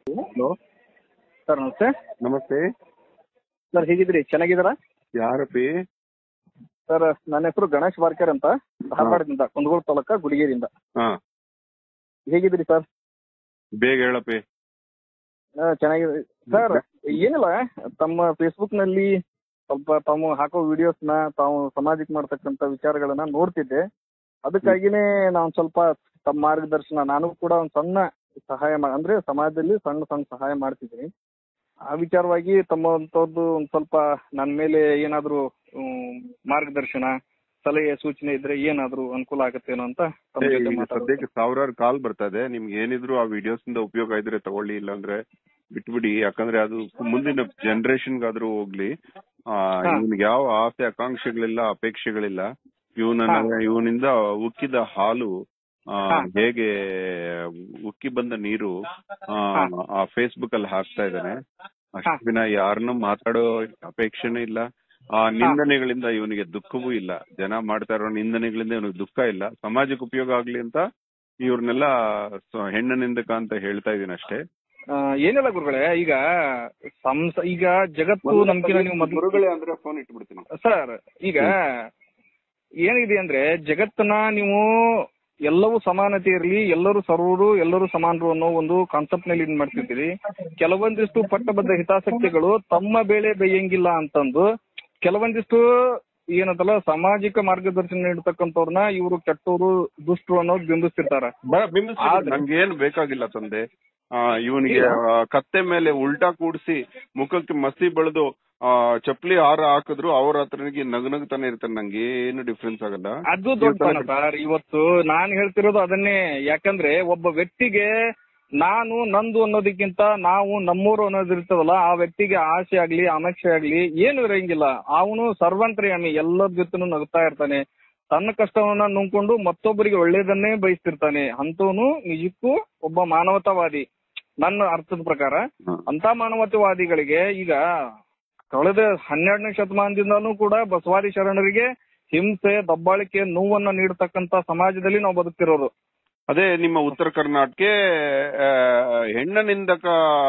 Hello sir ನಮಸ್ತೆ ನಮಸ್ತೆ sir ಹೇಗಿದ್ದೀರಿ ಚೆನ್ನಾಗಿದ್ದೀರಾ ಯಾರಪ್ಪಿ ಸರ್ ನನ್ನ ಹೆಸರು ಗಣೇಶ್ ವಾರ್ಕರ್ ಅಂತ ಧಾರವಾಡದಿಂದ ಕುಂದಗೋಳ ತಾಲೂಕ ಗುಡಿಗೇರಿಯಿಂದ ಹಾ ಹೇಗಿದ್ದೀರಿ ಸರ್ ಬೇಗ ಹೇಳಪ್ಪಿ ಆ, ಚೆನ್ನಾಗಿದೆ ಸರ್ ಏನಿಲ್ಲ ತಮ್ಮ ಫೇಸ್ಬುಕ್ ನಲ್ಲಿ ಸ್ವಲ್ಪ ತಾವು ಹಾಕೋ ವಿಡಿಯೋಸ್ ನ ತಾವು ಸಮಾಜಕ್ಕೆ ಮಾಡ್ತಕ್ಕಂತ ವಿಚಾರಗಳನ್ನ ನೋಡ್ತಿದ್ದೆ ಅದಕ್ಕಾಗಿನೇ ನಾವು ಸ್ವಲ್ಪ ತಮ್ಮ ಮಾರ್ಗದರ್ಶನ ನಾನು ಕೂಡ ಒಂದು ಸಣ್ಣ ಸಹಾಯ ಮಾ- ಅಂದ್ರೆ ಸಮಾಜದಲ್ಲಿ ಸಣ್ಣ ಸಣ್ಣ ಸಹಾಯ ಮಾಡ್ತಿದ್ದೀನಿ ಆ ವಿಚಾರವಾಗಿ ತಮ್ಮಂತವ್ರದ್ದು ಒಂದು ಸ್ವಲ್ಪ ನನ್ನ ಮೇಲೆ ಏನಾದ್ರು ಹ್ಮ್, ಮಾರ್ಗದರ್ಶನ ಸಲಹೆ ಸೂಚನೆ ಇದ್ರೆ ಏನಾದ್ರು ಅನುಕೂಲ ಆಗತ್ತೇನೋ ಅಂತ ತಮ್ಮ ಏ, ಜೊತೆ ಈಗ ಮಾತಾಡೋದು. ಸದ್ಯಕ್ಕೆ ಸಾವಿರಾರು ಕಾಲ್ ಬರ್ತಾ ಇದೆ ನಿಮ್ಗೆ ಏನಿದ್ರು ಆ ವಿಡಿಯೋಸ್ ಇಂದ ಉಪಯೋಗ ಇದ್ರೆ ತಗೊಳ್ಳಿ ಇಲ್ಲಾಂದ್ರೆ ಬಿಟ್ಬಿಡಿ ಯಾಕಂದ್ರೆ ಅದು ಮುಂದಿನ ಜನರೇಷನ್ ಗಾದ್ರೂ ಹೋಗ್ಲಿ ಆ ಹಾ. ಇವ್ನಿಗೆ ಯಾವ ಆಸೆ ಆಕಾಂಕ್ಷೆಗಳಿಲ್ಲ ಅಪೇಕ್ಷೆಗಳಿಲ್ಲ ಇವನ ಹಾ. ಇವನಿಂದ ಉಕ್ಕಿದ ಹಾಲು ಆ, ಹಾ. ಹೇಗೆ ಉಕ್ಕಿ ಬಂದ ನೀರು ಆ, ಹಾ. ಆ ಫೇಸ್ಬುಕ್ ಅಲ್ಲಿ ಹಾಕ್ತಾ ಇದ್ದಾನೆ ಹಾ. ಅಷ್ಟು ದಿನ ಯಾರನ್ನೂ ಮಾತಾಡೋ ಅಪೇಕ್ಷೆನೂ ಇಲ್ಲ ಆ ನಿಂದನೆಗಳಿಂದ ಇವನಿಗೆ ದುಃಖವೂ ಇಲ್ಲ ಜನ ಮಾಡ್ತಾ ಇರೋ ನಿಂದನೆಗಳಿಂದ ಇವನಿಗೆ ದುಃಖ ಇಲ್ಲ ಸಮಾಜಕ್ಕೆ ಉಪಯೋಗ ಆಗ್ಲಿ ಅಂತ ಇವ್ರನ್ನೆಲ್ಲ ಸ- ಹೆಣ್ಣು ನಿಂದಕ ಅಂತ ಹೇಳ್ತಾ ಇದೀನಿ ಅಷ್ಟೇ ಆ, ಏನಿಲ್ಲ ಗುರುಗಳೇ ಈಗ ಸಂಸ ಈಗ ಜಗತ್ತು ನಮ್ಕಿನ ನೀವು ಮೊದಲು ಗುರುಗಳೇ ಅಂದ್ರೆ ಫೋನ್ ಇಟ್ಬಿಡ್ತೀನಿ ಸರ್ ಈಗ ಏನಿದೆ ಅಂದ್ರೆ ಜಗತ್ತನ್ನ ನೀವು ಎಲ್ಲವೂ ಸಮಾನತೆ ಇರಲಿ ಎಲ್ಲರೂ ಸರ್ವರು ಎಲ್ಲರೂ ಸಮಾನರು ಅನ್ನೋ ಒಂದು ಕಾನ್ಸೆಪ್ಟ್ ನಲ್ಲಿ ಇದ್ ಮಾಡ್ತಿದ್ದೀರಿ ಕೆಲವೊಂದಿಷ್ಟು ಪಟ್ಟಬದ್ಧ ಹಿತಾಸಕ್ತಿಗಳು ತಮ್ಮ ಬೇಳೆ ಬೇಯಂಗಿಲ್ಲ ಅಂತಂದು ಕೆಲವೊಂದಿಷ್ಟು ಏನಂತಲ್ಲ ಸಾಮಾಜಿಕ ಮಾರ್ಗದರ್ಶನ ನೀಡ್ತಕ್ಕಂಥವ್ರನ್ನ ಇವರು ಕೆಟ್ಟವರು ದುಷ್ಟರು ಅನ್ನೋದು ಬಿಂಬಿಸ್ತಿರ್ತಾರ ಆದ್ರೆ- ನಂಗೇನ್ ಬೇಕಾಗಿಲ್ಲ ತಂದೆ ಆ ಇವನಿಗೆ ಆ, ಕತ್ತೆ ಮೇಲೆ ಉಲ್ಟಾ ಕೂಡಿಸಿ ಮುಖಕ್ಕೆ ಮಸಿ ಬೆಳೆದು ಆ ಚಪ್ಲಿ ಹಾರ ಹಾಕಿದ್ರು ಅವ್ರ ಹತ್ರನಿಗೆ ನಗು ನಗ್ತಾನೆ ಇರ್ತಾನೆ ನಂಗೆ ಏನು ಡಿಫ್ರೆನ್ಸ್ ಆಗಲ್ಲ ಅದು ದೊಡ್ಡತನ ಸರ್ ಇವತ್ತು ನಾನ್ ಹೇಳ್ತಿರೋದು ಅದನ್ನೇ ಯಾಕಂದ್ರೆ ಒಬ್ಬ ವ್ಯಕ್ತಿಗೆ ನಾನು ನಂದು ಅನ್ನೋದಕ್ಕಿಂತ ನಾವು ನಮ್ಮೂರು ಅನ್ನೋದಿರ್ತದಲ್ಲ ಆ ವ್ಯಕ್ತಿಗೆ ಆಸೆ ಆಗ್ಲಿ ಅನಕ್ಷೆ ಆಗ್ಲಿ ಏನು ಇರಂಗಿಲ್ಲ ಅವನು ಸರ್ವಂತ್ರಿಯಾಮಿ ಎಲ್ಲರ ಜೊತೆನೂ ನಗ್ತಾ ಇರ್ತಾನೆ ತನ್ನ ಕಷ್ಟವನ್ನ ನುಂಗ್ಕೊಂಡು ಮತ್ತೊಬ್ಬರಿಗೆ ಒಳ್ಳೇದನ್ನೇ ಬಯಸ್ತಿರ್ತಾನೆ ಅಂತವನು ನಿಜಕ್ಕೂ ಒಬ್ಬ ಮಾನವತಾವಾದಿ ನನ್ನ ಅರ್ಥದ ಪ್ರಕಾರ ಹ. ಅಂತ ಮಾನವತಾವಾದಿಗಳಿಗೆ ಈಗ ಕಳೆದ ಹನ್ನೆರಡನೇ ಶತಮಾನದಿಂದನೂ ಕೂಡ ಬಸವಾದಿ ಶರಣರಿಗೆ ಹಿಂಸೆ ದಬ್ಬಾಳಿಕೆ ನೋವನ್ನ ನೀಡತಕ್ಕಂತ ಸಮಾಜದಲ್ಲಿ ನಾವು ಬದುಕ್ತಿರೋದು ಅದೇ ನಿಮ್ಮ ಉತ್ತರ ಕರ್ನಾಟಕ ಹೆಣ್ಣ ನಿಂದಕ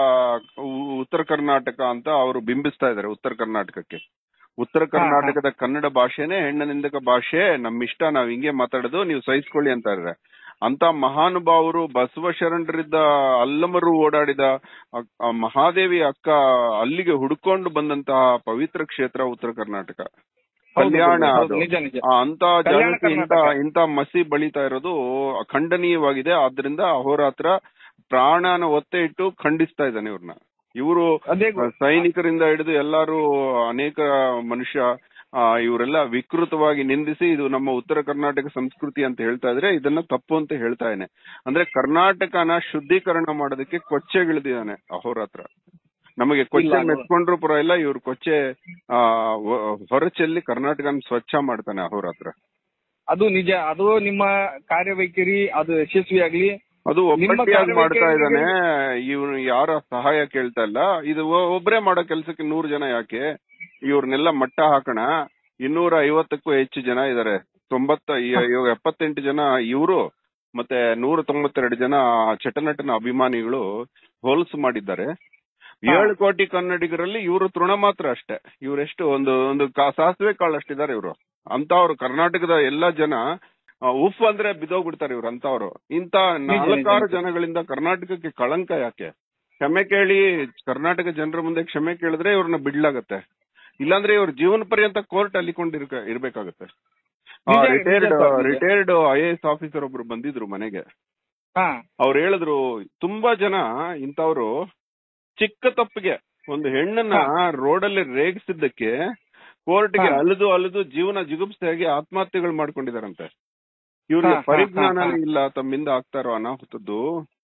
ಉ- ಉತ್ತರ ಕರ್ನಾಟಕ ಅಂತ ಅವರು ಬಿಂಬಿಸ್ತಾ ಇದ್ದಾರೆ ಉತ್ತರ ಕರ್ನಾಟಕಕ್ಕೆ ಉತ್ತರ ಕರ್ನಾಟಕದ ಕನ್ನಡ ಭಾಷೆನೇ ಹೆಣ್ಣ ನಿಂದಕ ಭಾಷೆ ನಮ್ಮಿಷ್ಟ ನಾವ್ ಹಿಂಗೆ ಮಾತಾಡೋದು ನೀವು ಸಹಿಸ್ಕೊಳ್ಳಿ ಅಂತ ಇದ್ದಾರೆ ಅಂತ ಮಹಾನುಭಾವರು ಬಸವ ಶರಣರಿದ್ದ ಅಲ್ಲಮರು ಓಡಾಡಿದ ಅ- ಆ ಮಹಾದೇವಿ ಅಕ್ಕ ಅಲ್ಲಿಗೆ ಹುಡ್ಕೊಂಡು ಬಂದಂತಹ ಪವಿತ್ರ ಕ್ಷೇತ್ರ ಉತ್ತರ ಕರ್ನಾಟಕ ಹೌದು, ಕಲ್ಯಾಣ ಹೌದು, ಅದು ನಿಜ ನಿಜ ಆ, ಅಂತ ಕಲ್ಯಾಣ ಜಾಗಕ್ಕೆ ಇಂತ ಕರ್ನಾಟಕ. ಇಂತ ಮಸಿ ಬಳಿತಾ ಇರೋದು ಖಂಡನೀಯವಾಗಿದೆ ಆದ್ರಿಂದ ಅಹೋರಾತ್ರ ಪ್ರಾಣನ ಒತ್ತೆ ಇಟ್ಟು ಖಂಡಿಸ್ತಾ ಇದ್ದಾನೆ ಇವ್ರನ್ನ ಇವರು ಅದೇ ಗು- ಸೈನಿಕರಿಂದ ಹಿಡಿದು ಎಲ್ಲಾರು ಅನೇಕ ಮನುಷ್ಯ ಆ, ಇವರೆಲ್ಲ ವಿಕೃತವಾಗಿ ನಿಂದಿಸಿ ಇದು ನಮ್ಮ ಉತ್ತರ ಕರ್ನಾಟಕ ಸಂಸ್ಕೃತಿ ಅಂತ ಹೇಳ್ತಾ ಇದ್ರೆ ಇದನ್ನ ತಪ್ಪು ಅಂತ ಹೇಳ್ತಾ ಇದ್ದಾನೆ ಅಂದ್ರೆ ಕರ್ನಾಟಕನ ಶುದ್ಧೀಕರಣ ಮಾಡೋದಕ್ಕೆ ಕೊಚ್ಚೆಗಿಳಿದಿದ್ದಾನೆ ಅಹೋರಾತ್ರ ನಮಗೆ ಕೊಚ್ಚೆ ಇಲ್ಲ, ಅದು- ಮೆಚ್ಕೊಂಡ್ರು ಪರ ಇಲ್ಲ ಇವ್ರು ಕೊಚ್ಚೆ ಆ ವ- ಹೊರಚೆಲ್ಲಿ ಕರ್ನಾಟಕನ ಸ್ವಚ್ಛ ಮಾಡ್ತಾನೆ ಅಹೋರಾತ್ರ ಅದು ನಿಜ ಅದು ನಿಮ್ಮ ಕಾರ್ಯವೈಖರಿ ಅದು ಯಶಸ್ವಿ ಆಗ್ಲಿ ಅದು ನಿಮ್ಮ ಒಬ್ಬಟ್ಟಿಯಾಗಿ ಮಾಡ್ತಾ ಕಾರ್ಯವೈಖರಿಗೆ- ಇದ್ದಾನೆ ಇವನು ಯಾರ ಸಹಾಯ ಕೇಳ್ತಾ ಇಲ್ಲ ಇದು ಒ- ಒಬ್ರೇ ಮಾಡೋ ಕೆಲ್ಸಕ್ಕೆ ನೂರು ಜನ ಯಾಕೆ ಇವ್ರನ್ನೆಲ್ಲ ಮಟ್ಟ ಹಾಕೋಣ ಇನ್ನೂರ ಐವತ್ತಕ್ಕೂ ಹೆಚ್ಚು ಜನ ಇದಾರೆ ತೊಂಬತ್ತ ಇ- ಇವಾಗ ಎಪ್ಪತ್ತೆಂಟು ಜನ ಇವರು ಮತ್ತೆ ನೂರ ತೊಂಬತ್ತೆರಡು ಜನ ಚಟನಟನ ಅಭಿಮಾನಿಗಳು ಹೋಲ್ಸ್ ಮಾಡಿದ್ದಾರೆ ಹಾ. ಏಳು ಕೋಟಿ ಕನ್ನಡಿಗರಲ್ಲಿ ಇವರು ತೃಣ ಮಾತ್ರ ಅಷ್ಟೇ ಇವರೆಷ್ಟು ಒಂದು ಒಂದು ಕಾ- ಸಾಸಿವೆ ಕಾಳು ಅಷ್ಟಿದ್ದಾರೆ ಇವರು ಅಂತವ್ರು ಕರ್ನಾಟಕದ ಎಲ್ಲಾ ಜನ ಆ, ಉಫ್ ಅಂದ್ರೆ ಬಿದ್ದೋಗ್ಬಿಡ್ತಾರೆ ಇವ್ರು ಅಂತವ್ರು ಇಂತ ನಾಲ್ಕಾರು ನಿಜ. ಜನಗಳಿಂದ ಕರ್ನಾಟಕಕ್ಕೆ ಕಳಂಕ ಯಾಕೆ ಕ್ಷಮೆ ಕೇಳಿ ಕರ್ನಾಟಕ ಜನರ ಮುಂದೆ ಕ್ಷಮೆ ಕೇಳಿದ್ರೆ ಇವ್ರನ್ನ ಬಿಡ್ಲಾಗತ್ತೆ ಇಲ್ಲಾಂದ್ರೆ ಇವ್ರ ಜೀವನ ಪರ್ಯಂತ ಕೋರ್ಟ್ ಅಲ್ಲಿಕೊಂಡಿರ್ಕ ಇರ್ಬೇಕಾಗತ್ತೆ ನಿಜ, ನಿಜ ರಿಟೈರ್ಡ್ ಸರ್, ನಿಜ. Retired I A S officer ಒಬ್ರು ಬಂದಿದ್ರು ಮನೆಗೆ ಹಾ ಅವ್ರು ಹೇಳಿದ್ರು ತುಂಬಾ ಜನ ಇಂಥವ್ರು ಚಿಕ್ಕ ತಪ್ಪಿಗೆ ಒಂದು ಹೆಣ್ಣನ್ನ ರೋಡಲ್ಲಿ ರೇಗಿಸಿದ್ದಕ್ಕೆ ಕೋರ್ಟ್ಗೆ ಹಾ. ಅಲೆದು ಅಲೆದು ಜೀವನ ಜಿಗುಪ್ಸೆಯಾಗಿ ಆತ್ಮಹತ್ಯೆಗಳು ಮಾಡ್ಕೊಂಡಿದಾರಂತೆ ಇವ್ರಿಗೆ ಹಾ, ಹಾ, ಪರಿಜ್ಞಾನನೇ ಹಾ, ಹಾ. ಇಲ್ಲ ತಮ್ಮಿಂದ ಆಗ್ತಾ ಇರೋ ಅನಾಹುತದ್ದು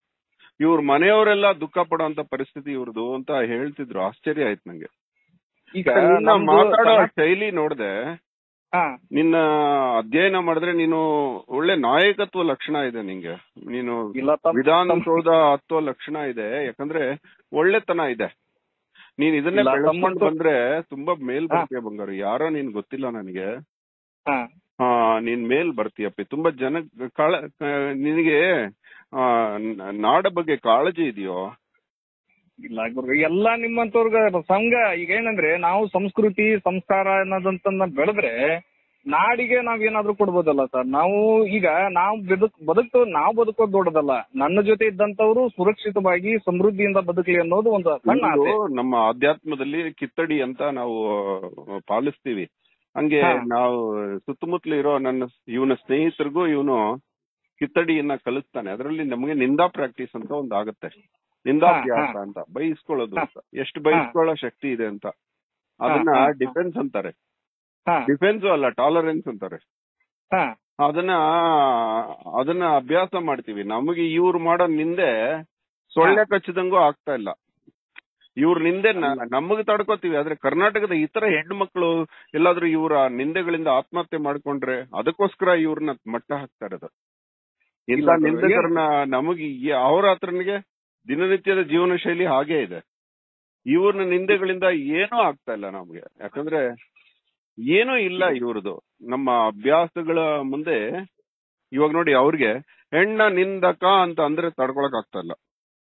ಇವ್ರ ಮನೆಯವರೆಲ್ಲ ದುಃಖ ಪಡೋಂತ ಪರಿಸ್ಥಿತಿ ಇವ್ರದ್ದು ಅಂತ ಹೇಳ್ತಿದ್ರು ಆಶ್ಚರ್ಯ ಆಯ್ತು ನಂಗೆ ಈಗ ನಿನ್ನ ನಮ್ದು ಮಾತಾಡೋ ಕರ್ನಾ- ಶೈಲಿ ನೋಡ್ದೆ ಹಾ ನಿನ್ನ ಅಧ್ಯಯನ ಮಾಡಿದ್ರೆ ನೀನು ಒಳ್ಳೆ ನಾಯಕತ್ವ ಲಕ್ಷಣ ಇದೆ ನಿಂಗೆ ನೀನು ಇಲ್ಲ ತಮ್ಮ- ವಿಧಾನಸೌಧ ಹತ್ತೋ ಲಕ್ಷಣ ಇದೆ ಯಾಕಂದ್ರೆ ಒಳ್ಳೆತನ ಇದೆ ನೀನ್ ಇದನ್ನೇ ಇಲ್ಲ, ಬೆಳೆಸ್ಕೊಂಡು ತಮ್ಮಂತೂ- ಬಂದ್ರೆ ತುಂಬಾ ಮೇಲ್ ಹಾ. ಬರ್ತೀಯ ಬಂಗಾರು ಯಾರೋ ನೀನ್ ಗೊತ್ತಿಲ್ಲ ನನಗೆ ಹಾ ಹಾ ನೀನ್ ಮೇಲ್ ಬರ್ತೀಯಪ್ಪಿ ತುಂಬಾ ಜನ ಕಾಳ ಆ, ನಿನಗೆ ಆ, ನ- ನಾಡ ಬಗ್ಗೆ ಕಾಳಜಿ ಇದೆಯೋ ಇಲ್ಲ ಗುರು ಎಲ್ಲಾ ನಿಮ್ಮಂತವ್ರಿಗೆ ಸಂಘ ಈಗ ಏನಂದ್ರೆ ನಾವು ಸಂಸ್ಕೃತಿ ಸಂಸ್ಕಾರ ಅನ್ನೋದಂತ ಬೆಳೆದ್ರೆ ನಾಡಿಗೆ ನಾವ್ ಏನಾದ್ರೂ ಕೊಡ್ಬೋದಲ್ಲ ಸರ್ ನಾವು ಈಗ ನಾವು ಬದುಕ್ ಬದುಕ್ತು ನಾವು ಬದುಕೋದು ದೊಡ್ಡದಲ್ಲ ನನ್ನ ಜೊತೆ ಇದ್ದಂತವ್ರು ಸುರಕ್ಷಿತವಾಗಿ ಸಮೃದ್ಧಿಯಿಂದ ಬದುಕಲಿ ಅನ್ನೋದು ಒಂದು ಸಣ್ಣ ಆಸೆ ಇದು ನಮ್ಮ ಆಧ್ಯಾತ್ಮದಲ್ಲಿ ಕಿತ್ತಡಿ ಅಂತ ನಾವು ಪಾಲಿಸ್ತೀವಿ ಹಂಗೆ ಹಾ. ನಾವು ಸುತ್ತಮುತ್ತಲು ಇರೋ ನನ್ನ ಇವನ ಸ್ನೇಹಿತರಿಗೂ ಇವನು ಕಿತ್ತಡಿಯನ್ನ ಕಲಿಸ್ತಾನೆ ಅದರಲ್ಲಿ ನಮಗೆ ನಿಂದಾ ಪ್ರಾಕ್ಟೀಸ್ ಅಂತ ಒಂದು ಆಗುತ್ತೆ ನಿಂದಾಭ್ಯಾಸ ಹಾ. ಅಂತ ಬೈಸ್ಕೊಳ್ಳೋದು ಹಾ. ಅಂತ ಎಷ್ಟು ಬೈಸ್ಕೊಳ್ಳೋ ಶಕ್ತಿ ಇದೆ ಅಂತ ಅದನ್ನ ಹಾ, ಹಾ, ಹಾ. ಡಿಫೆನ್ಸ್ ಅಂತಾರೆ ಹಾ ಡಿಫೆನ್ಸ್ ಅಲ್ಲ ಟಾಲರೆನ್ಸ್ ಅಂತಾರೆ ಹಾ ಅದನ್ನ ಅದನ್ನ ಅಭ್ಯಾಸ ಮಾಡ್ತೀವಿ ನಮಗೆ ಇವ್ರು ಮಾಡೋ ನಿಂದೆ ಸೊಳ್ಳೆ ಕಚ್ಚಿದಂಗೂ ಆಗ್ತಾ ಇಲ್ಲ ಇವ್ರ ನಿಂದೆ ನ- ನಮಗೆ ತಡ್ಕೋತೀವಿ ಆದ್ರೆ ಕರ್ನಾಟಕದ ಇತರ ಹೆಣ್ಣು ಮಕ್ಕಳು ಎಲ್ಲಾದ್ರೂ ಇವರ ನಿಂದೆಗಳಿಂದ ಆತ್ಮಹತ್ಯೆ ಮಾಡ್ಕೊಂಡ್ರೆ ಅದಕ್ಕೋಸ್ಕರ ಇವ್ರನ್ನ ಮಟ್ಟ ಹಾಕ್ತಾ ಇರೋದು ಇಂಥ ಇಲ್ಲ, ನಿಂದಕರನ್ನ ನಮಗೆ ಅವ್ರ ಹತ್ರನಿಗೆ ದಿನನಿತ್ಯದ ಜೀವನ ಶೈಲಿ ಹಾಗೇ ಇದೆ ಇವ್ರನ್ನ ನಿಂದೆಗಳಿಂದ ಏನೂ ಆಗ್ತಾ ಇಲ್ಲ ನಮ್ಗೆ ಯಾಕಂದ್ರೆ ಏನೂ ಇಲ್ಲ ಇವ್ರದ್ದು ನಮ್ಮ ಅಭ್ಯಾಸಗಳ ಮುಂದೆ ಇವಾಗ ನೋಡಿ ಅವ್ರಿಗೆ ಹೆಣ್ಣ ನಿಂದಕ ಅಂತ ಅಂದ್ರೆ ತಡ್ಕೊಳಕ್ ಆಗ್ತಾ ಇಲ್ಲ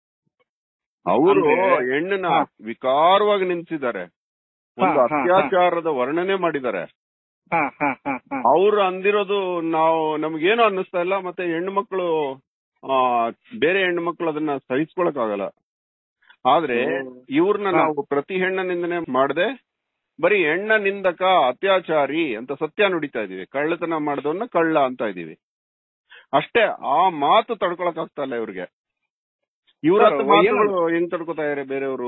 ಅವರು ಅಂದ್ರೆ- ಹೆಣ್ಣನ್ನ ಹಾ. ವಿಕಾರವಾಗಿ ನಿಂತಿದ್ದಾರೆ ಒಂದು ಹಾ, ಹಾ, ಹಾ. ಅತ್ಯಾಚಾರದ ವರ್ಣನೆ ಮಾಡಿದ್ದಾರೆ ಹಾ ಹಾ ಹಾ ಹಾ ಅವ್ರು ಅಂದಿರೋದು ನಾವು ನಮ್ಗೇನು ಅನ್ನಿಸ್ತಾ ಇಲ್ಲ ಮತ್ತೆ ಹೆಣ್ಣು ಮಕ್ಕಳು ಆ ಬೇರೆ ಹೆಣ್ಣು ಮಕ್ಕಳು ಅದನ್ನ ಸಹಿಸ್ಕೊಳಕ್ ಆಗಲ್ಲ ಆದ್ರೆ ಇವ್ರನ್ನ ಹಾ. ನಾವು ಪ್ರತಿ ಹೆಣ್ಣ ನಿಂದನೆ ಮಾಡದೆ ಬರೀ ಹೆಣ್ಣ ನಿಂದಕ ಅತ್ಯಾಚಾರಿ ಅಂತ ಸತ್ಯ ನುಡಿತಾ ಇದೀವಿ ಕಳ್ಳತನ ಮಾಡಿದವನ್ನ ಕಳ್ಳ ಅಂತ ಇದೀವಿ ಅಷ್ಟೇ ಆ ಮಾತು ತಡ್ಕೊಳಕ್ ಆಗ್ತಾ ಇಲ್ಲ ಇವ್ರಿಗೆ ಇವ್ರ ಸರ್, ಹತ್ರ ಮಾತುಗಳು ಹೆಂಗ್ ತಡ್ಕೊತಾ ಇದಾರೆ ಬೇರೆಯವರು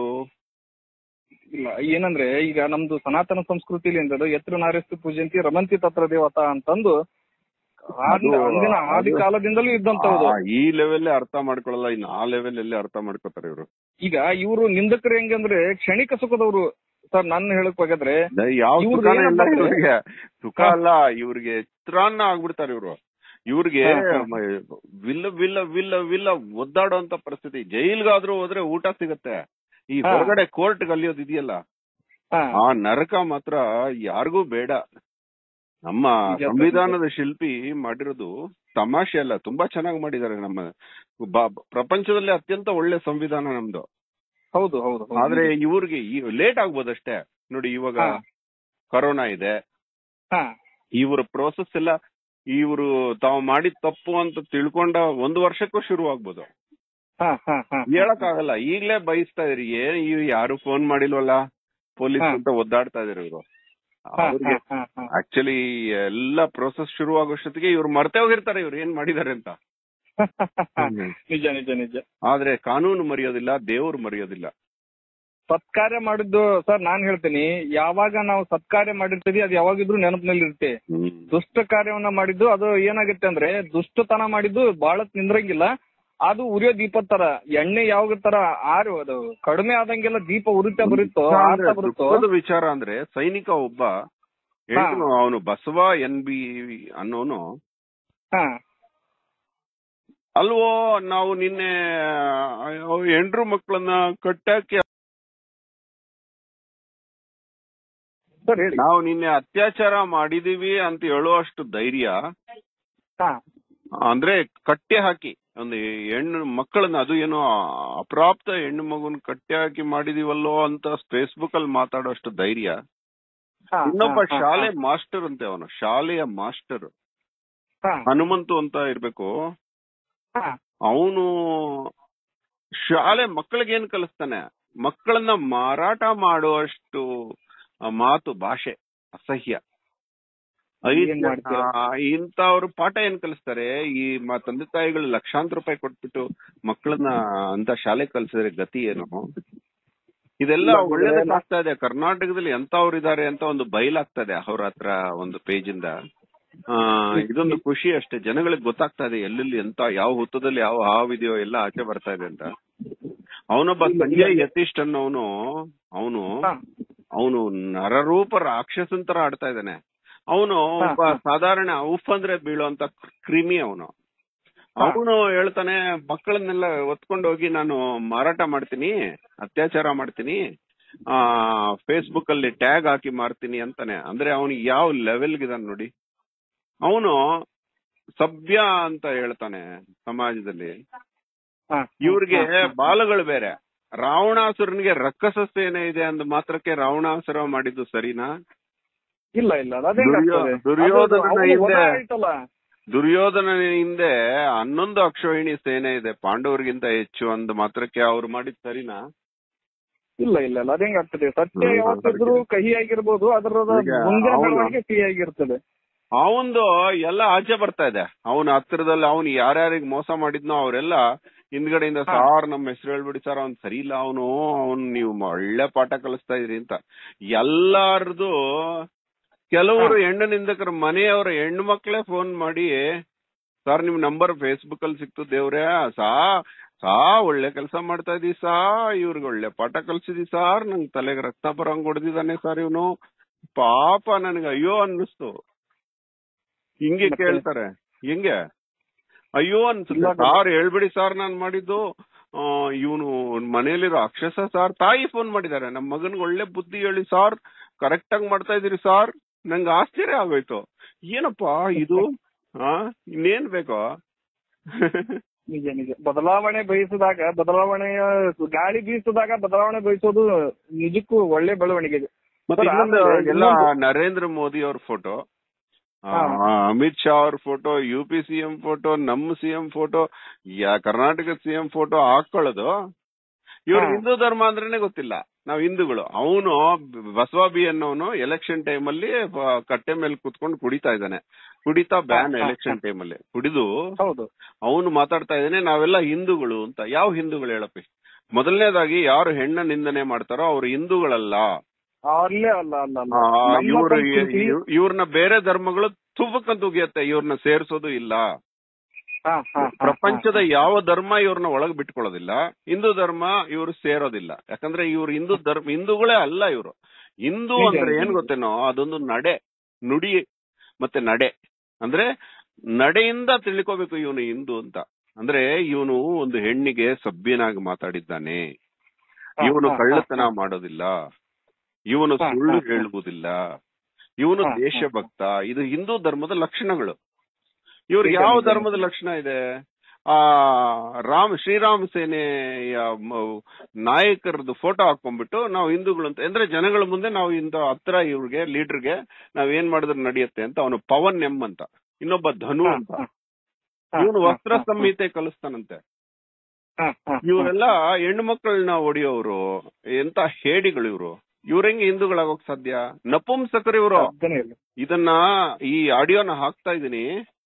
ಇಲ್ಲ ಏನಂದ್ರೆ ಈಗ ನಮ್ದು ಸನಾತನ ಸಂಸ್ಕೃತಿಲಿ ಎಂದದು ಎತ್ರ ನಾರ್ಯಸ್ತು ಪೂಜಂತಿ ರಮಂತಿ ತತ್ರ ದೇವತಾ ಅಂತಂದು ಆದಿ- ಅದು- ಅಂದಿನ ಆದಿ ಅದು- ಕಾಲದಿಂದಲೂ ಇದ್ದಂತವ್ದು ಈ ಲೆವೆಲ್ ಅರ್ಥ ಮಾಡ್ಕೊಳ್ಳಲ್ಲ ಇನ್ನು ಆ ಲೆವೆಲ್ ಅಲ್ಲಿ ಅರ್ಥ ಮಾಡ್ಕೋತಾರೆ ಇವರು ಈಗ ಇವರು ನಿಂದಕರು ಹೆಂಗಂದ್ರೆ ಕ್ಷಣಿಕ ಸುಖದವರು ಸರ್ ನನ್ನ ಹೇಳಕ್ ಹೋಗಿದ್ರೆ ಯಾವ ಇವ್ರು ಸುಖನೂ ಇಲ್ಲ ಏನಂದ್ರೆ- ಇವ್ರಿಗೆ ಸುಖ ಹಾ. ಅಲ್ಲ ಇವ್ರಿಗೆ ಚಿತ್ರಾನ್ನ ಆಗ್ಬಿಡ್ತಾರೆ ಇವ್ರು ಇವ್ರಿಗೆ ಹಾ, ಹಾ. ಮ- ವಿಲ್ಲ ವಿಲ್ಲ ವಿಲ್ಲ ವಿಲ್ಲ ಒದ್ದಾಡುವಂತ ಪರಿಸ್ಥಿತಿ ಜೈಲ್ಗಾದ್ರೂ ಹೋದ್ರೆ ಊಟ ಸಿಗತ್ತೆ ಈ ಹಾ. ಹೊರಗಡೆ ಕೋರ್ಟ್ ಕಲಿಯೋದು ಇದೆಯಲ್ಲ ಹಾ, ಆ ನರಕ ಮಾತ್ರ ಯಾರಿಗೂ ಬೇಡ ನಮ್ಮ ನಿಜ ಸರ್, ಸಂವಿಧಾನದ ಶಿಲ್ಪಿ ಮಾಡಿರೋದು ತಮಾಷೆ ಅಲ್ಲ ತುಂಬಾ ಚೆನ್ನಾಗಿ ಮಾಡಿದ್ದಾರೆ ನಮ್ಮ ಬ- ಪ್ರಪಂಚದಲ್ಲಿ ಅತ್ಯಂತ ಒಳ್ಳೆ ಸಂವಿಧಾನ ನಮ್ದು ಹೌದು ಹೌದು ಹೌದು. ಆದ್ರೆ ಇವ್ರಿಗೆ ಲೇಟ್ ಆಗ್ಬೋದಷ್ಟೇ ನೋಡಿ ಇವಾಗ ಹಾ. ಕರೋನಾ ಇದೆ ಹಾ ಇವ್ರ ಪ್ರೋಸೆಸ್ ಎಲ್ಲ ಇವರು ತಾವು ಮಾಡಿದ ತಪ್ಪು ಅಂತ ತಿಳ್ಕೊಂಡ ಒಂದು ವರ್ಷಕ್ಕೂ ಶುರು ಆಗ್ಬೋದು ಹಾ ಹಾ ಹಾ ಹೇಳಕ್ ಆಗಲ್ಲ ಈಗ್ಲೇ ಬಯಸ್ತಾ ಇದ್ರಿ ಏನ್ ಇವ್ ಯಾರು ಫೋನ್ ಮಾಡಿಲ್ವಲ್ಲ ಪೊಲೀಸ್ ಹಾ. ಅಂತ ಒದ್ದಾಡ್ತಾ ಇದಾರೆ ಇವರು ಹಾ, ಅವ್ರಿಗೆ ಹಾ, ಹಾ, ಹಾ. ಆಕ್ಚುಲಿ ಎಲ್ಲ ಪ್ರೋಸೆಸ್ ಶುರು ಆಗೋಷ್ಟೊತ್ತಿಗೆ ಇವ್ರು ಮರ್ತೆ ಹೋಗಿರ್ತಾರೆ ಇವ್ರು ಏನ್ ಮಾಡಿದಾರೆ ಅಂತ ನಿಜ ನಿಜ ನಿಜ ಆದ್ರೆ ಕಾನೂನು ಮರೆಯೋದಿಲ್ಲ ದೇವ್ರು ಮರೆಯೋದಿಲ್ಲ ಸತ್ಕಾರ್ಯ ಮಾಡಿದ್ದು ಸರ್ ನಾನ್ ಹೇಳ್ತೀನಿ ಯಾವಾಗ ನಾವು ಸತ್ಕಾರ್ಯ ಮಾಡಿರ್ತೀವಿ ಅದು ಯಾವಾಗಿದ್ರು ನೆನಪಿನಲ್ಲಿ ಇರುತ್ತೆ ದುಷ್ಟ ಕಾರ್ಯವನ್ನ ಮಾಡಿದ್ದು ಅದು ಏನಾಗುತ್ತೆ ಅಂದ್ರೆ ದುಷ್ಟತನ ಮಾಡಿದ್ದು ಬಹಳ ನಿಂದ್ರಂಗಿಲ್ಲ ಅದು ಉರಿಯೋ ದೀಪದ ತರ ಎಣ್ಣೆ ಯಾವಾಗ ತರ ಆರು ಅದು ಕಡಿಮೆ ಆದಂಗೆಲ್ಲ ದೀಪ ಉರಿತಾ ಬರುತ್ತೋ ಆರ್ತಾ ಬರುತ್ತೋ ದುಃಖದ ವಿಚಾರ ಅಂದ್ರೆ ಸೈನಿಕ ಒಬ್ಬ ಅವನು ಬಸವ ಎನ್ ಬಿ ಅನ್ನೋನು ಹಾ ಅಲ್ವೋ ನಾವು ನಿನ್ನೆ ಹೆಂಡ್ರು ಮಕ್ಕಳನ್ನ ಕಟ್ಟಾಕಿ ಸರ್ ಹೇಳಿ ನಾವು ನಿನ್ನೆ ಅತ್ಯಾಚಾರ ಮಾಡಿದೀವಿ ಅಂತ ಹೇಳುವಷ್ಟು ಧೈರ್ಯ ಹಾ ಅಂದ್ರೆ ಕಟ್ಟೆ ಹಾಕಿ ಒಂದು ಹೆಣ್ಣು ಮಕ್ಕಳನ್ನ ಅದು ಏನೋ ಅಪ್ರಾಪ್ತ ಹೆಣ್ಣು ಮಗುನ್ ಕಟ್ಟೆ ಹಾಕಿ ಮಾಡಿದೀವಲ್ಲೋ ಅಂತ ಫೇಸ್ಬುಕ್ ಅಲ್ಲಿ ಮಾತಾಡೋಷ್ಟು ಧೈರ್ಯ ಹಾ, ಇನ್ನೊಬ್ಬ ಹಾ, ಹಾ, ಶಾಲೆ ಮಾಸ್ಟರ್ ಅಂತೆ ಅವನು ಶಾಲೆಯ ಮಾಸ್ಟರ್ ಹಾ, ಹನುಮಂತು ಅಂತ ಇರ್ಬೇಕು ಹಾ, ಅವನು ಶಾಲೆ ಮಕ್ಕಳಿಗೆ ಏನ್ ಕಲಿಸ್ತಾನೆ ಮಕ್ಕಳನ್ನ ಮಾರಾಟ ಮಾಡುವಷ್ಟು ಆ, ಮಾತು ಭಾಷೆ ಅಸಹ್ಯ ಏನ್ ಮಾಡ್ತೀರ? ಇಂಥವ್ರು ಪಾಠ ಏನ್ ಕಲಿಸ್ತಾರೆ ಈ ಮ- ತಂದೆ ತಾಯಿಗಳು ಲಕ್ಷಾಂತರ ರೂಪಾಯಿ ಕೊಟ್ಬಿಟ್ಟು ಮಕ್ಕಳನ್ನ ಅಂತ ಶಾಲೆ ಕಲಿಸಿದ್ರೆ ಗತಿ ಏನು ಇದೆಲ್ಲ ಇಲ್ಲ, ಒಳ್ಳೇದಕ್ಕಾಗ್ತಾ ಇದೆ ಕರ್ನಾಟಕದಲ್ಲಿ ಎಂತವ್ರು ಇದಾರೆ ಅಂತ ಒಂದು ಬಯಲಾಗ್ತಾ ಇದೆ ಅವ್ರ ಹತ್ರ ಒಂದು ಪೇಜ್ ಇಂದ ಆ ಇದೊಂದು ಖುಷಿ ಅಷ್ಟೇ ಜನಗಳಿಗೆ ಗೊತ್ತಾಗ್ತಾ ಇದೆ ಎಲ್ಲೆಲ್ಲಿ ಎಂತ ಯಾವ ಹುತ್ತದಲ್ಲಿ ಯಾವ ಹಾವಿದೆಯೋ ಎಲ್ಲ ಆಚೆ ಬರ್ತಾ ಇದೆ ಅಂತ ಅವನೊಬ್ಬ ಸಂಜಯ್ ಯತೀಶ್ ಅನ್ನೋನು ಅವನು ಹಾ, ಅವನು ನರರೂಪ ರಾಕ್ಷಸನ್ ತರ ಆಡ್ತಾ ಇದ್ದಾನೆ ಅವನು ಹಾ, ಒಬ್ಬ ಹಾ. ಸಾಧಾರಣ ಉಫ್ ಅಂದ್ರೆ ಬೀಳುವಂತ ಕ್ರಿಮಿ ಅವನು ಹಾ. ಅವನು ಹೇಳ್ತಾನೆ ಮಕ್ಕಳನ್ನೆಲ್ಲ ಹೊತ್ಕೊಂಡು ಹೋಗಿ ನಾನು ಮಾರಾಟ ಮಾಡ್ತೀನಿ ಅತ್ಯಾಚಾರ ಮಾಡ್ತೀನಿ ಆ ಫೇಸ್ಬುಕ್ ಅಲ್ಲಿ ಟ್ಯಾಗ್ ಹಾಕಿ ಮಾರ್ತೀನಿ ಅಂತಾನೆ ಅಂದ್ರೆ ಅವನಿಗೆ ಯಾವ ಲೆವೆಲ್ಗಿದಾನೆ ನೋಡಿ ಅವನು ಸಭ್ಯ ಅಂತ ಹೇಳ್ತಾನೆ ಸಮಾಜದಲ್ಲಿ ಹಾ, ಇವ್ರಿಗೆ ಹಾ, ಹಾ. ಬಾಲಗಳು ಬೇರೆ ರಾವಣಾಸುರನಿಗೆ ರಕ್ಕಸ ಸೇನೆ ಇದೆ ಅಂದ ಮಾತ್ರಕ್ಕೆ ರಾವಣಾಸುರ ಮಾಡಿದ್ದು ಸರಿನಾ ಇಲ್ಲ ಇಲ್ಲ ಅದೇ ದುರ್ಯೋ- ದುರ್ಯೋಧನನ ಹಿಂದೆ- ದುರ್ಯೋಧನ ಹಿಂದೆ ಹನ್ನೊಂದು ಅಕ್ಷೋಹಿಣಿ ಸೇನೆ ಇದೆ ಪಾಂಡವರಿಗಿಂತ ಹೆಚ್ಚು ಅಂದ ಮಾತ್ರಕ್ಕೆ ಅವ್ರು ಮಾಡಿದ್ ಸರಿನಾ ಇಲ್ಲ ಇಲ್ಲ ಇಲ್ಲ ಅದೇಂಗ್ ಆಗ್ತದೆ ಸತ್ಯ ಹ್ಮ್, ಯಾವತ್ತಿದ್ರು ಅದಕ್ಕೆ. ಕಹಿ ಆಗಿರ್ಬೋದು ಅದರದ ಈಗ ಮುಂದಿನ ಅವನು- ಬೆಳವಣಿಗೆ ಸಿಹಿ ಆಗಿರ್ತದೆ ಅವಂದು ಎಲ್ಲ ಆಚೆ ಬರ್ತಾ ಇದೆ ಅವನ ಹತ್ರದಲ್ಲಿ ಅವನು ಯಾರ್ಯಾರಿಗೆ ಮೋಸ ಮಾಡಿದ್ನೋ ಅವರೆಲ್ಲ ಹಿಂದ್ಗಡೆಯಿಂದ ಹಾ. ಸಾರ್ ನಮ್ಮ ಹೆಸರು ಹೇಳ್ಬಿಡಿ ಸರ್ ಅವ್ನ್ ಸರಿ ಇಲ್ಲ ಅವನು ಅವ್ನ್ ನೀವು ಒಳ್ಳೆ ಪಾಠ ಕಲಿಸ್ತಾ ಇದ್ರಿ ಅಂತ ಎಲ್ಲಾರ್ದು ಕೆಲವರು ಹೆಣ್ಣು ನಿಂದಕರ ಮನೆಯವರ ಹೆಣ್ಣು ಮಕ್ಳೇ ಫೋನ್ ಮಾಡಿ ಸರ್ ನಿಮ್ ನಂಬರ್ ಫೇಸ್ಬುಕ್ ಅಲ್ಲಿ ಸಿಕ್ತು ದೇವ್ರೆ ಸಾ ಸಾ ಒಳ್ಳೆ ಕೆಲಸ ಮಾಡ್ತಾ ಇದೀವಿ ಸಾ ಇವ್ರಿಗೆ ಒಳ್ಳೆ ಪಾಠ ಕಲ್ಸಿದಿ ಸಾರ್ ನಂಗ್ ತಲೆಗೆ ರಕ್ತ ಬರಂಗ್ ಹೊಡೆದಿದ್ದಾನೆ ಸರ್ ಇವನು ಪಾಪ ನನಗೆ ಅಯ್ಯೋ ಅನ್ನಿಸ್ತು ಹಿಂಗೆ ಮತ್ತೆ? ಕೇಳ್ತಾರೆ ಹೆಂಗೆ ಅಯ್ಯೋ ಅನ್ಸುತ್ತೆ ಇಲ್ಲ, ಸಾರ್ ಹೇಳ್ಬಿಡಿ ಸಾರ್ ನಾನ್ ಮಾಡಿದ್ದು ಇವನು ಮನೇಲಿರೋ ಅಕ್ಷಸ ಸಾರ್ ತಾಯಿ ಫೋನ್ ಮಾಡಿದ್ದಾರೆ ನಮ್ ಮಗನ್ಗೆ ಒಳ್ಳೆ ಬುದ್ಧಿ ಹೇಳಿ ಸಾರ್ ಕರೆಕ್ಟ್ ಆಗಿ ಮಾಡ್ತಾ ಇದೀರಿ ಸಾರ್ ನಂಗೆ ಆಶ್ಚರ್ಯ ಆಗೋಯ್ತು ಏನಪ್ಪಾ ಇದು ಆ ಇನ್ನೇನ್ ಬೇಕೋ ನಿಜ ನಿಜ ಬದಲಾವಣೆ ಬಯಸಿದಾಗ ಬದಲಾವಣೆಯ ಗಾಳಿ ಬೀಸಿದಾಗ ಬದಲಾವಣೆ ಬಯಸೋದು ನಿಜಕ್ಕೂ ಒಳ್ಳೆ ಬೆಳವಣಿಗೆ ಇದೆ ಮತ್ತೆ ಸರ್, ಇನ್ನೊಂದು ಆಮೇಲೆ ಎಲ್ಲ ಇನ್ನೊಂದು- ನರೇಂದ್ರ ಮೋದಿ ಅವ್ರ ಫೋಟೋ ಹಾ. ಅಮಿತ್ ಶಾ ಅವ್ರ photo U P CM photo ನಮ್ಮ ಸಿಎಂ ಫೋಟೋ ಯಾ ಕರ್ನಾಟಕದ ಸಿಎಂ ಫೋಟೋ ಹಾಕೊಳ್ಳೋದು ಇವ್ರು ಹಾ. ಹಿಂದೂ ಧರ್ಮ ಅಂದ್ರೇನೆ ಗೊತ್ತಿಲ್ಲ ನಾವ್ ಹಿಂದೂಗಳು ಅವನು ಬಸವ ಬಿ ಅನ್ನೋನು ಎಲೆಕ್ಷನ್ ಟೈಮ್ ಅಲ್ಲಿ ಬ- ಕಟ್ಟೆ ಮೇಲೆ ಕುತ್ಕೊಂಡು ಕುಡಿತಾ ಇದ್ದಾನೆ ಕುಡಿತಾ ಬ್ಯಾನ್ ಹಾ, ಹಾ, ಎಲೆಕ್ಷನ್ ಟೈಮ್ ಅಲ್ಲಿ ಕುಡಿದು ಹೌದು ಅವನು ಮಾತಾಡ್ತಾ ಇದ್ದಾನೆ ನಾವೆಲ್ಲ ಹಿಂದೂಗಳು ಅಂತ ಯಾವ ಹಿಂದೂಗಳು ಹೇಳಪ್ಪಿ ಮೊದಲನೇದಾಗಿ ಯಾರು ಹೆಣ್ಣ ನಿಂದನೆ ಮಾಡ್ತಾರೋ ಅವ್ರು ಹಿಂದೂಗಳಲ್ಲ ಅಲ್ಲೇ ಅಲ್ಲ ಅಲ್ಲ ಅಲ್ಲ ಆ, ನಮ್ಮ ಇವ್ರು ಸಂಸ್ಕೃತಿ- ಇವ್- ಇವ್ರನ್ನ ಬೇರೆ ಧರ್ಮಗಳು ತುಪ್ಪಕ್ಕಂತ ಉಗಿಯತ್ತೆ ಇವ್ರನ್ನ ಸೇರ್ಸೋದು ಇಲ್ಲ ಹಾ, ಹಾ, ಹಾ, ಪ್ರಪಂಚದ ಹಾ, ಯಾವ ಧರ್ಮ ಇವ್ರನ್ನ ಒಳಗ್ ಬಿಟ್ಕೊಳ್ಳೋದಿಲ್ಲ ಹಿಂದೂ ಧರ್ಮ ಇವ್ರು ಸೇರೋದಿಲ್ಲ ಯಾಕಂದ್ರೆ ಇವ್ರು ಹಿಂದೂ ಧರ್ಮ ಹಿಂದೂಗಳೇ ಅಲ್ಲ ಇವ್ರು ಹಿಂದೂ ನಿಜ, ಅಂದ್ರೆ ನಿಜ, ಏನ್ ನಿಜ. ಗೊತ್ತೇನೋ ಅದೊಂದು ನಡೆ ನುಡಿ ಮತ್ತೆ ನಡೆ ಅಂದ್ರೆ ನಡೆಯಿಂದ ತಿಳ್ಕೋಬೇಕು ಇವನು ಹಿಂದೂ ಅಂತ ಅಂದ್ರೆ ಇವನು ಒಂದು ಹೆಣ್ಣಿಗೆ ಸಭ್ಯನಾಗಿ ಮಾತಾಡಿದ್ದಾನೆ ಹಾ, ಇವನು ಹಾ, ಕಳ್ಳತನ ಹಾ, ಮಾಡೋದಿಲ್ಲ ಇವನು ಹಾ, ಸುಳ್ಳು ಹಾ, ಹಾ. ಹೇಳುವುದಿಲ್ಲ ಇವನು ಹಾ, ಹಾ, ದೇಶಭಕ್ತ ಇದು ಹಿಂದೂ ಧರ್ಮದ ಲಕ್ಷಣಗಳು ಇವ್ರಿಗೆ ನಿಜ, ಯಾವ ನಿಜ, ಧರ್ಮದ ಲಕ್ಷಣ ಇದೆ ಆ ರಾಮ್ ಶ್ರೀರಾಮ ಸೇನೆಯ ಮ- ನಾಯಕರದ್ದು ಫೋಟೋ ಹಾಕೊಂಡ್ಬಿಟ್ಟು ನಾವು ಹಿಂದೂಗಳು ಅಂತ ಅಂದ್ರೆ ಜನಗಳ ಮುಂದೆ ನಾವು ಇಂತ ಹತ್ರ ಇವ್ರಿಗೆ ಲೀಡರ್ಗೆ ನಾವ್ ಏನ್ ಮಾಡಿದ್ರೆ ನಡೆಯುತ್ತೆ ಅಂತ ಅವನು ಪವನ್ ಎಂ ಅಂತ ಇನ್ನೊಬ್ಬ ಧನು ಹಾ, ಅಂತ ಹಾ, ಹಾ, ಇವನು ಹಾ, ವಸ್ತ್ರ ಹಾ, ಸಂಹಿತೆ ಕಲಿಸ್ತಾನಂತೆ ಹಾ, ಹಾ, ಇವರೆಲ್ಲ ಹೆಣ್ಣು ಮಕ್ಕಳನ್ನ ಹೊಡೆಯೋರು ಎಂತ ಹೇಡಿಗಳು ಇವರು ಇವ್ರ ಹೆಂಗೆ ಹಿಂದೂಗಳಾಗೋಕ್ ಸಾಧ್ಯ ನಪುಂಸಕರು ಇವರು ಸಾಧ್ಯನೇ ಇಲ್ಲ. ಇದನ್ನ ಈ ಆಡಿಯೋನ ಹಾಕ್ತಾ ಇದೀನಿ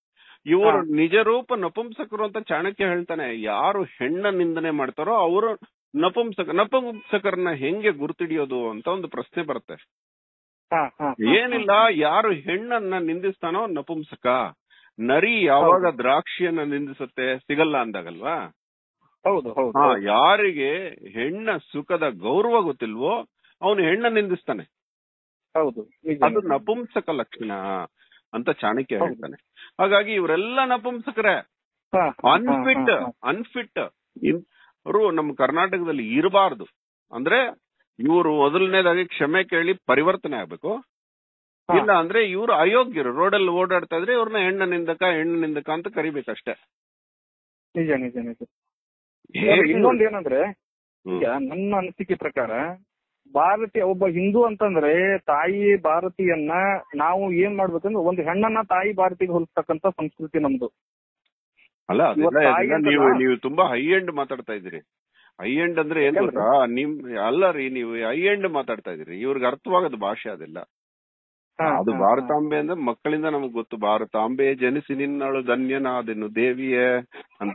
ಇವರು ನಿಜ ರೂಪ ನಪುಂಸಕರು ಅಂತ ಚಾಣಕ್ಯ ಹೇಳ್ತಾನೆ ಯಾರು ಹೆಣ್ಣ ನಿಂದನೆ ಮಾಡ್ತಾರೋ ಅವರು ನಪುಂಸಕ ನಪುಂಸಕರನ್ನ ಹೆಂಗೆ ಗುರ್ತಿಡಿಯೋದು ಅಂತ ಒಂದು ಪ್ರಶ್ನೆ ಬರುತ್ತೆ ಹಾ, ಹಾ, ಹಾ, ಏನಿಲ್ಲ ಯಾರು ಹೆಣ್ಣನ್ನ ನಿಂದಿಸ್ತಾನೋ ನಪುಂಸಕ ನರಿ ಯಾವಾಗ ದ್ರಾಕ್ಷಿಯನ್ನ ನಿಂದಿಸುತ್ತೆ ಸಿಗಲ್ಲ ಅಂದಾಗಲ್ವಾ ಹೌದು ಹೌದು ಹಾ ಹೌದು. ಯಾರಿಗೆ ಹೆಣ್ಣ ಸುಖದ ಗೌರವ ಗೊತ್ತಿಲ್ವೋ ಅವನು ಹೆಣ್ಣ ನಿಂದಿಸ್ತಾನೆ ಹೌದು ನಿಜ, ಅದು ನಿಜ. ನಪುಂಸಕ ಲಕ್ಷಣ ಅಂತ ಚಾಣಕ್ಯ ಹೌದು. ಹೇಳ್ತಾನೆ ಹಾಗಾಗಿ ಇವರೆಲ್ಲ ನಪುಂಸಕರೇ ಹಾ, ಹಾ, ಅನ್ಫಿಟ್ ಹಾ, ಹಾ. ಅನ್ಫಿಟ್ ಅವರು ನಮ್ಮ ಕರ್ನಾಟಕದಲ್ಲಿ ಇರಬಾರ್ದು ಅಂದ್ರೆ ಇವರು ಮೊದಲನೇದಾಗಿ ಕ್ಷಮೆ ಕೇಳಿ ಪರಿವರ್ತನೆ ಆಗ್ಬೇಕು ಹಾ. ಇಲ್ಲ ಅಂದ್ರೆ ಇವರು ಅಯೋಗ್ಯರು ರೋಡಲ್ಲಿ ಓಡಾಡ್ತಾ ಇದ್ರೆ ಇವ್ರನ್ನ ಹೆಣ್ಣ ನಿಂದಕ ಹೆಣ್ಣು ನಿಂದಕ ಅಂತ ಕರಿಬೇಕಷ್ಟೇ ನಿಜ ನಿಜ ನಿಜ ಹೇಗೆ ಇನ್ನೊಂದು ಏನಂದ್ರೆ ಹ್ಮ್. ಈಗ ನನ್ನ ಅನಿಸಿಕೆ ಪ್ರಕಾರ ಭಾರತೀಯ ಒಬ್ಬ ಹಿಂದೂ ಅಂತಂದ್ರೆ ತಾಯಿ ಭಾರತೀಯನ್ನ ನಾವು ಏನ್ ಮಾಡ್ಬೇಕಂದ್ರೆ ಒಂದು ಹೆಣ್ಣನ್ನ ತಾಯಿ ಭಾರತಿಗೆ ಹೋಲಿಸ್ತಕ್ಕಂತ ಸಂಸ್ಕೃತಿ ನಮ್ದು ಅಲ್ಲ ಅದೆಲ್ಲ ಇವತ್ತು ಅದೆಲ್ಲ ತಾಯಿ ನೀವು ಅಂತಲ್ಲ. ನೀವು ತುಂಬಾ ಹೈ ಎಂಡ್ ಮಾತಾಡ್ತಾ ಇದ್ದೀರಿ ಹೈ ಎಂಡ್ ಅಂದ್ರೆ ಏನ್ ಯಾಕಂದ್ರೆ? ಗೊತ್ತಾ ನಿಮ್ ಅಲ್ಲ ರೀ ನೀವು ಹೈ ಎಂಡ್ ಮಾತಾಡ್ತಾ ಇದೀರಿ ಇವ್ರಿಗೆ ಅರ್ಥವಾಗದ ಭಾಷೆ ಅದೆಲ್ಲ ಹಾ, ಅದು ಹಾ, ಭಾರತಾಂಬೆ ಅಂದ್ರೆ ಮಕ್ಕಳಿಂದ ನಮಗ್ ಗೊತ್ತು ಭಾರತಾಂಬೆ ಜನಿಸಿ ನಿನ್ನಳು ಧನ್ಯನಾದೆನು ದೇವಿಯೇ ಅಂತ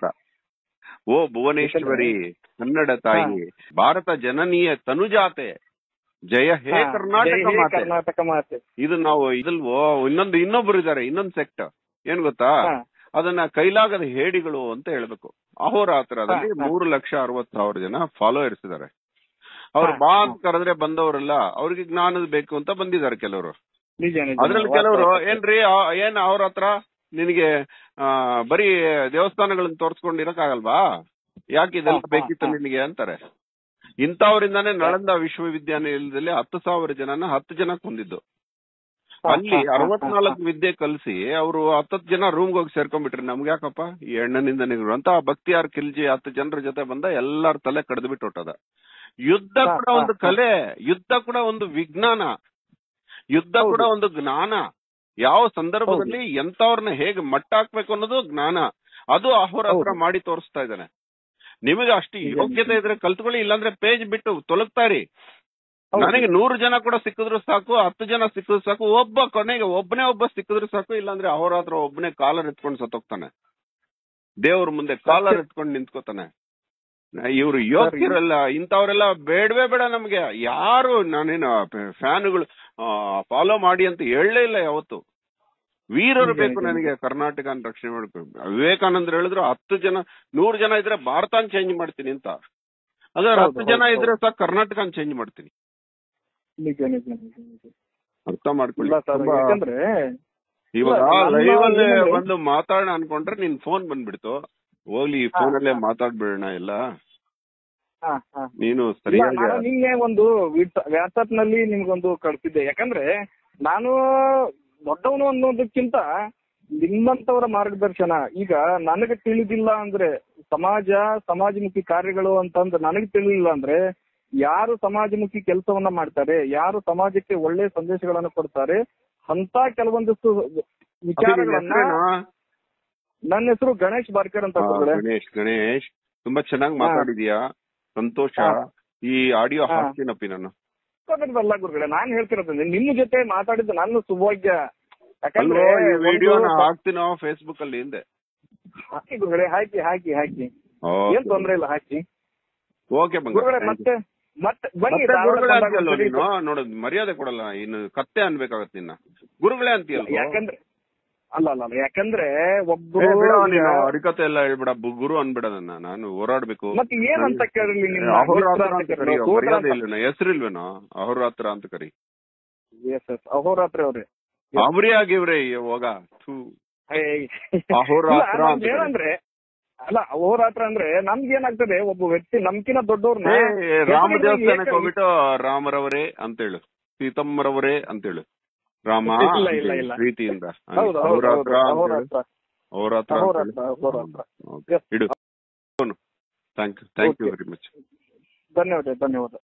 ಓ ಭುವನೇಶ್ವರಿ ಕನ್ನಡ ತಾಯಿ ಭಾರತ ಜನನೀಯ ತನುಜಾತೆ ಜಯ ಹೇ ಹಾ, ಕರ್ನಾಟಕ ಜೈ ಹೇ ಮಾತೆ ಕರ್ನಾಟಕ ಮಾತೆ ಇದು ನಾವು ಇದಲ್ವೋ ಇನ್ನೊಂದು ಇನ್ನೊಬ್ರು ಇದಾರೆ ಇನ್ನೊಂದ್ ಸೆಕ್ಟ್ ಏನ್ ಗೊತ್ತಾ ಹಾ, ಅದನ್ನ ಕೈಲಾಗದ ಹೇಡಿಗಳು ಅಂತ ಹೇಳ್ಬೇಕು ಅಹೋರಾತ್ರದಲ್ಲಿ ಹಾ, ಹಾ. ಮೂರು ಲಕ್ಷ ಅರವತ್ ಸಾವಿರ ಜನ ಫಾಲೋಯರ್ಸ್ ಇದಾರೆ ಅವ್ರು ಹಾ, ಬಾ ಹಾ. ಅಂತ ಕರೆದ್ರೆ ಬಂದವರೆಲ್ಲ ಅವ್ರಿಗೆ ಜ್ಞಾನದ ಬೇಕು ಅಂತ ಬಂದಿದ್ದಾರೆ ಕೆಲವರು ನಿಜ ನಿಜ ಅದ್ರಲ್ಲಿ ಕೆಲವರು ಏನ್ರಿ ಆ- ಏನ್ ಅವ್ರ ಹತ್ರ ನಿನಗೆ ಆ, ಬರೀ ದೇವಸ್ಥಾನಗಳನ್ನ ತೋರ್ಸ್ಕೊಂಡು ಇರಕ್ಕಾಗಲ್ವಾ ಯಾಕೆ ಇದೆಲ್ಲ ಹಾ, ಹಾ, ಬೇಕಿತ್ತು ಹಾ. ನಿನಗೆ ಅಂತಾರೆ ಇಂಥವ್ರಿಂದಾನೇ ನಳಂದ ವಿಶ್ವವಿದ್ಯಾನಿಲಯದಲ್ಲಿ ಹತ್ತು ಸಾವಿರ ಜನನ ಹತ್ತು ಜನ ಕೊಂದಿದ್ದು ಹಾ, ಅಲ್ಲಿ ಹಾ, ಹಾ, ಅರವತ್ನಾಲ್ಕು ವಿದ್ಯೆ ಕಲಿಸಿ ಅವರು ಹತ್ತತ್ತು ಜನ ರೂಮ್ಗೆ ಹೋಗಿ ಸೇರ್ಕೊಂಡ್ಬಿಟ್ರಿ ನಮ್ಗೆ ಯಾಕಪ್ಪ ಈ ಹೆಣ್ಣನಿಂದ ನಿಗ್ರು ಅಂತ ಭಕ್ತಿಯಾರ್ ಕಿಲ್ಜಿ ಹತ್ತು ಜನರ ಜೊತೆ ಬಂದ ಎಲ್ಲಾರ ತಲೆ ಕಡ್ದು ಬಿಟ್ಟು ಹೊಟ್ಟದ ಯುದ್ಧ ಹಾ, ಕೂಡ ಹಾ, ಒಂದು ಹಾ. ಕಲೆ ಯುದ್ಧ ಕೂಡ ಒಂದು ವಿಜ್ಞಾನ ಯುದ್ಧ ಹೌದು. ಕೂಡ ಒಂದು ಜ್ಞಾನ ಯಾವ ಸಂದರ್ಭದಲ್ಲಿ ಎಂತವ್ರನ್ನ ಹೇಗೆ ಮಟ್ಟ ಹಾಕ್ಬೇಕು ಅನ್ನೋದು ಜ್ಞಾನ ಅದು ಅಹೋರಾತ್ರ ಹೌದು. ಮಾಡಿ ತೋರಿಸ್ತಾ ಇದ್ದಾನೆ ನಿಮಗೆ ಅಷ್ಟು ನಿಜ, ಯೋಗ್ಯತೆ ನಿಜ. ಇದ್ರೆ ಕಲ್ತ್ಕೊಳ್ಳಿ ಇಲ್ಲಾಂದ್ರೆ ಪೇಜ್ ಬಿಟ್ಟು ತೊಲಗ್ತಾ ಇರಿ ಹೌದು. ನನಗೆ ನೂರು ಜನ ಕೂಡ ಸಿಕ್ಕಿದ್ರು ಸಾಕು ಹತ್ತು ಜನ ಸಿಕ್ಕಿದ್ರು ಸಾಕು ಒಬ್ಬ ಕೊನೆಗೆ ಒಬ್ಬನೇ ಒಬ್ಬ ಸಿಕ್ಕಿದ್ರು ಸಾಕು ಇಲ್ಲಾಂದ್ರೆ ಅಹೋರಾತ್ರ ಒಬ್ಬನೇ ಕಾಲರ್ ಎತ್ಕೊಂಡು ಸತ್ತೋಗ್ತಾನೆ ದೇವ್ರ ಮುಂದೆ ಕಾಲರ್ ಎತ್ಕೊಂಡು ನಿಂತ್ಕೋತಾನೆ ಇವ್ರು ಯೋಗ್ಯರೆಲ್ಲ ಇಂಥವ್ರೆಲ್ಲ ಬೇಡವೇ ಬೇಡ ನಮ್ಗೆ ಯಾರು ನಾನೇನು ಫ್ಯಾನ್ಗಳು ಫಾಲೋ ಮಾಡಿ ಅಂತ ಹೇಳಲೇ ಇಲ್ಲ ಯಾವತ್ತು ವೀರರು ನಿಜ, ಬೇಕು ನಿಜ, ನನಗೆ ಕರ್ನಾಟಕನ ರಕ್ಷಣೆ ಮಾಡ್ಬೇಕು ವಿವೇಕಾನಂದ್ರ ಹೇಳಿದ್ರು ಹತ್ತು ಜನ ನೂರು ಜನ ಇದ್ರೆ ಭಾರತನ ಚೇಂಜ್ ಮಾಡ್ತೀನಿ ಅಂತ ಅದ್ರ ಹೌದು, ಹತ್ತು ಜನ ಹೌದು, ಇದ್ರೆ ಸಾಕು ಕರ್ನಾಟಕನ ಚೇಂಜ್ ಮಾಡ್ತೀನಿ ನಿಜ ನಿಜ ನಿಜ ನಿಜ ಅರ್ಥ ಮಾಡ್ಕೊಳ್ಳಿ ಇಲ್ಲ ಸರ್ ತುಂಬಾ- ಯಾಕಂದ್ರೆ ಇವಾಗ ಇಲ್ಲ, ನನ್ನ ಲೈವ್ ಅಲ್ಲಿ ಏನಂದ್ರೆ- ಬಂದು ಮಾತಾಡೋಣ ಅನ್ಕೊಂಡ್ರೆ ನಿನ್ ಫೋನ್ ಬಂದ್ಬಿಡ್ತು ಹೋಗ್ಲಿ ಹಾ, ಫೋನ್ ಅಲ್ಲೇ ಹಾ. ಮಾತಾಡ್ಬೇಡ ಎಲ್ಲ ಹಾ ಹಾ ನೀನು ಇಲ್ಲ, ಸರಿಯಾಗಿ ನಾನು ನಿನ್ನೆ ಒಂದು ವ್ಯಾಟ್ಸ್ಆಪ್ ನಲ್ಲಿ ನಿಮ್ಗೊಂದು ಕಳ್ಸಿದ್ದೆ ಯಾಕಂದ್ರೆ ನಾನು ದೊಡ್ಡವನು ಅನ್ನೋದಕ್ಕಿಂತ ನಿಮ್ಮಂತವರ ಮಾರ್ಗದರ್ಶನ ಈಗ ನನಗೆ ತಿಳಿದಿಲ್ಲ ಅಂದ್ರೆ ಸಮಾಜ ಸಮಾಜಮುಖಿ ಕಾರ್ಯಗಳು ಅಂತಂದ್ರೆ ನನಗೆ ತಿಳಿಲಿಲ್ಲ ಅಂದ್ರೆ ಯಾರು ಸಮಾಜಮುಖಿ ಕೆಲಸವನ್ನ ಮಾಡ್ತಾರೆ ಯಾರು ಸಮಾಜಕ್ಕೆ ಒಳ್ಳೆ ಸಂದೇಶಗಳನ್ನ ಕೊಡ್ತಾರೆ ಅಂತ ಕೆಲವೊಂದಿಷ್ಟು ವಿಚಾರಗಳನ್ನ ನನ್ನ ಹೆಸರು ಗಣೇಶ್ ಬಾರ್ಕರ್ ಅಂತ ಗುರುಗಳೇ. ಗಣೇಶ್ ಗಣೇಶ್ ತುಂಬಾ ಚೆನ್ನಾಗಿ ಹಾ. ಮಾತಾಡಿದ್ಯಾ ಸಂತೋಷ ಹಾ. ಈ ಆಡಿಯೋ ಹಾ. ಹಾಕ್ತೀನಪ್ಪಿ ನಾನು ಅಲ್ಲ ಗುರುಗಳೇ ನಾನ್ ಹೇಳ್ತಿರೋದು ನಿಮ್ಮ ಜೊತೆ ಮಾತಾಡಿದ್ದು ನನ್ನ ಸುಭಾಗ್ಯ ಯಾಕಂದ್ರೆ ಅಲ್ವೋ ಈ ಒಂದು- ವಿಡಿಯೋನ ಹಾಕ್ತೀನೋ ಫೇಸ್ಬುಕ್ ಅಲ್ಲಿ ಹಿಂದೆ ಹಾಕಿ ಗುರುಗಳೇ ಹಾಕಿ ಹಾಕಿ ಹಾಕಿ ಏನ್ ತೊಂದ್ರೆ ಇಲ್ಲ ಹಾಕಿ ಓಕೆ ಗುರುಗಳೇ ಮತ್ತೆ ಮತ್ತೆ ಬನ್ನಿ ಮತ್ತೆ ಧಾರವಾಡ ಗುರುಗಳೇ ಬಂದಾಗ ಅಂತೀಯಲ್ವ ಒಂದ್ಸರಿ ನೀನು ನೋಡು ಮರ್ಯಾದೆ ಕೊಡಲ್ಲ ಇನ್ನು ಕತ್ತೆ ಅನ್ಬೇಕಾಗತ್ತೆ ನಿನ್ನ ಗುರುಗಳೇ ಅಂತೀಯಲ್ವ ಯಾಕಂದ್ರೆ ಅಲ್ಲ ಅಲ್ಲ ಅಲ್ಲ ಯಾಕಂದ್ರೆ ಏ, ಒಬ್ರು ಬಿಡು ಈಗ- ನೀನು ಹರಿಕತೆ ಎಲ್ಲ ಹೇಳ್ಬೇಡ ಬು- ಗುರು ಅನ್ಬೇಡ ನನ್ನ ನಾನು ಹೋರಾಡ್ಬೇಕು ಮತ್ತೆ ಏನಂತ ಕೇಳಲಿ ನಿಮ್ಮ ಅಹೋರಾತ್ರ ಮಿತ್ರ ಅಂತ ಅಂತ ಕರಿ ಕೇಳೋದು, ಸೋದರ ಮರ್ಯಾದೆ ಅಂತ. ಇಲ್ವೇನೋ ಹೆಸರಿಲ್ವೇನೋ ಅಹೋರಾತ್ರ ಅಂತ ಕರಿ Yes, yes, ಅಹೋರಾತ್ರಿ ಅವ್ರೆ ಅವ್ರೇ ಆಗಿವ್ರೆ ಹೋಗ ಥೂ ಏಯ್. ಅಹೋರಾತ್ರ ಇಲ್ಲ, ಅಂತ ನಮ್ಗೆ ಏನಂದ್ರೆ ಅಲ್ಲ ಅಹೋರಾತ್ರ ಅಂದ್ರೆ ನಮ್ಗೆ ಏನಾಗ್ತದೆ ಒಬ್ಬ ವ್ಯಕ್ತಿ ನಮ್ಕಿನ ದೊಡ್ಡವ್ರನ್ನ ಏ, ರಾಮ ಹೆಸರಿಗೆ ದೇವಸ್ಥಾನಕ್ಕೆ ಏಕ- ಹೋಗ್ಬಿಟ್ಟು ರಾಮರವರೇ ಅಂತೇಳು ಸೀತಮ್ಮರವರೇ ಅಂತೇಳು ರಾಮ ಇಲ್ಲ, ಇಲ್ಲ, ಅಂತೇಳು, ಇಲ್ಲ. ಪ್ರೀತಿಯಿಂದ ಹೌದು ಹೌದು ಹೌದು ಅಹೋರಾತ್ರ ಅಂತೇಳು. ಅಹೋರಾತ್ರ ಅಹೋರಾತ್ರ ಅಹೋರಾತ್ರ ಅಹೋರಾತ್ರ ಓಕೆ Yes. ಇಡು thank you thank you Okay. Very much ಧನ್ಯವಾದ ಧನ್ಯವಾದ